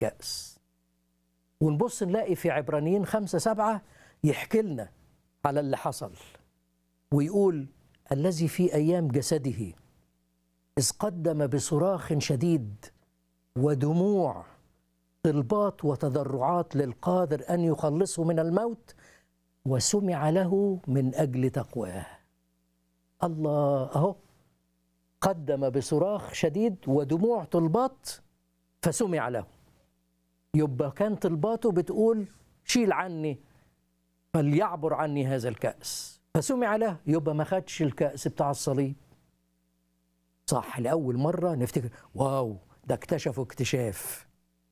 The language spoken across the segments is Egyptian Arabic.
كأس ونبص نلاقي في عبرانيين خمسة سبعة يحكي لنا على اللي حصل ويقول الذي في أيام جسده إذ قدم بصراخ شديد ودموع طلبات وتضرعات للقادر أن يخلصه من الموت وسمع له من أجل تقواه الله أهو قدم بصراخ شديد ودموع طلبات فسمع له يبقى كان طلباته بتقول شيل عني فليعبر عني هذا الكأس فسمع له يبقى ما خدش الكأس بتاع الصليب صح لأول مرة نفتكر واو ده اكتشفوا اكتشاف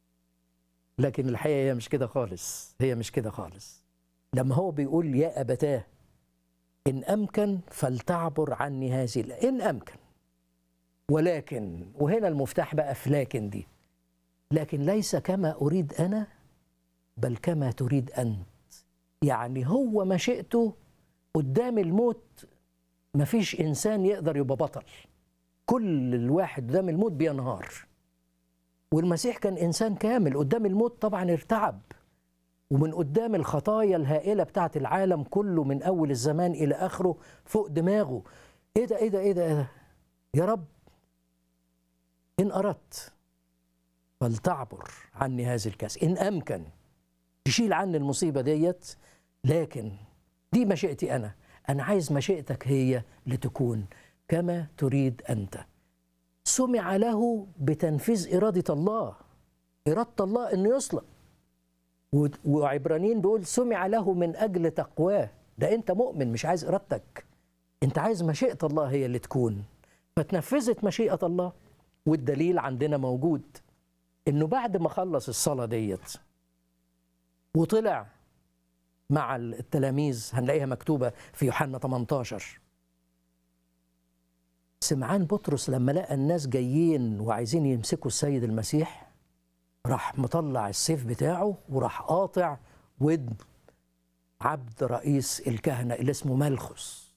لكن الحقيقة هي مش كده خالص هي مش كده خالص لما هو بيقول يا أبتاه إن أمكن فلتعبر عني هذه إن أمكن ولكن وهنا المفتاح بقى في لكن دي لكن ليس كما أريد أنا بل كما تريد أنت يعني هو مشيئته قدام الموت مفيش إنسان يقدر يبقى بطل كل الواحد قدام الموت بينهار والمسيح كان إنسان كامل قدام الموت طبعا ارتعب ومن قدام الخطايا الهائلة بتاعت العالم كله من أول الزمان إلى آخره فوق دماغه إيه ده إيه ده إيه ده, إيه ده؟ يا رب إن أردت فلتعبر عني هذه الكاس إن أمكن تشيل عني المصيبة ديت لكن دي مشيئتي أنا أنا عايز مشيئتك هي لتكون كما تريد أنت سمع له بتنفيذ إرادة الله إرادة الله أنه يصلب وعبرانيين بيقول سمع له من أجل تقواه ده أنت مؤمن مش عايز إرادتك أنت عايز مشيئة الله هي اللي تكون فتنفذت مشيئة الله والدليل عندنا موجود انه بعد ما خلص الصلاه ديت وطلع مع التلاميذ هنلاقيها مكتوبه في يوحنا 18 سمعان بطرس لما لقى الناس جايين وعايزين يمسكوا السيد المسيح راح مطلع السيف بتاعه وراح قاطع ودن عبد رئيس الكهنه اللي اسمه ملخس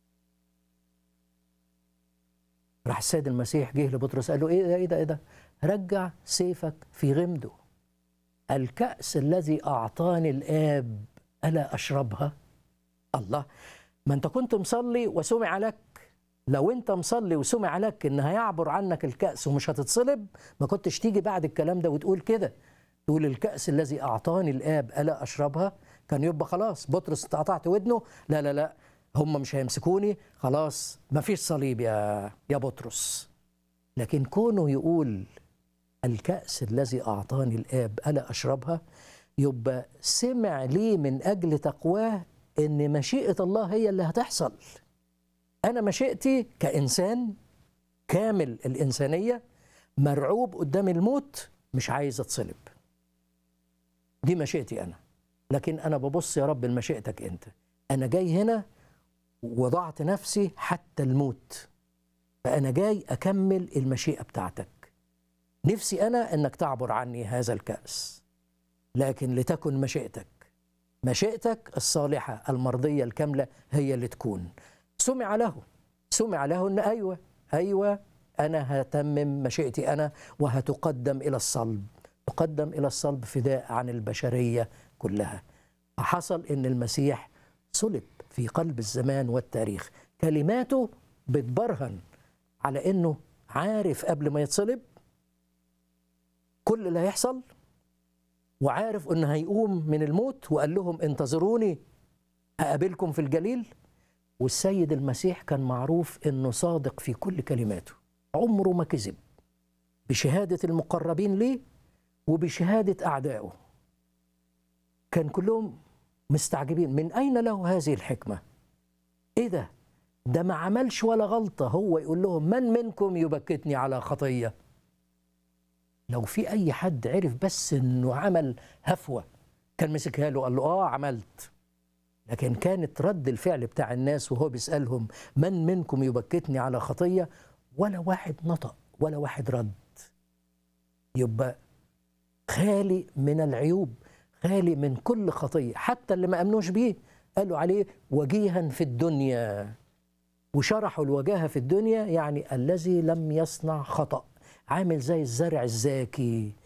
راح السيد المسيح جه لبطرس قال له ايه ده ايه ده ايه ده رجع سيفك في غمده الكأس الذي أعطاني الآب ألا أشربها الله ما أنت كنت مصلي وسمع لك لو أنت مصلي وسمع لك إن هيعبر عنك الكأس ومش هتتصلب ما كنتش تيجي بعد الكلام ده وتقول كده تقول الكأس الذي أعطاني الآب ألا أشربها كان يبقى خلاص بطرس قطعت ودنه لا لا لا هم مش هيمسكوني خلاص ما فيش صليب يا يا بطرس لكن كونه يقول الكأس الذي أعطاني الآب ألا أشربها يبقى سمع لي من أجل تقواه إن مشيئة الله هي اللي هتحصل أنا مشيئتي كإنسان كامل الإنسانية مرعوب قدام الموت مش عايز أتصلب دي مشيئتي أنا لكن أنا ببص يا رب لمشيئتك أنت أنا جاي هنا وضعت نفسي حتى الموت فأنا جاي أكمل المشيئة بتاعتك نفسي أنا أنك تعبر عني هذا الكأس لكن لتكن مشيئتك مشيئتك الصالحة المرضية الكاملة هي اللي تكون سمع له سمع له أن أيوة أيوة أنا هتمم مشيئتي أنا وهتقدم إلى الصلب تقدم إلى الصلب فداء عن البشرية كلها فحصل أن المسيح صلب في قلب الزمان والتاريخ كلماته بتبرهن على أنه عارف قبل ما يتصلب كل اللي هيحصل وعارف انه هيقوم من الموت وقال لهم انتظروني هقابلكم في الجليل والسيد المسيح كان معروف انه صادق في كل كلماته عمره ما كذب بشهاده المقربين ليه وبشهاده اعدائه كان كلهم مستعجبين من اين له هذه الحكمه ايه ده ده ما عملش ولا غلطه هو يقول لهم من منكم يبكتني على خطيه لو في اي حد عرف بس انه عمل هفوه كان مسكها له قال له اه عملت لكن كانت رد الفعل بتاع الناس وهو بيسالهم من منكم يبكتني على خطيه ولا واحد نطق ولا واحد رد يبقى خالي من العيوب خالي من كل خطيه حتى اللي ما امنوش بيه قالوا عليه وجيها في الدنيا وشرحوا الوجاهه في الدنيا يعني الذي لم يصنع خطأ عامل زي الزرع الزاكي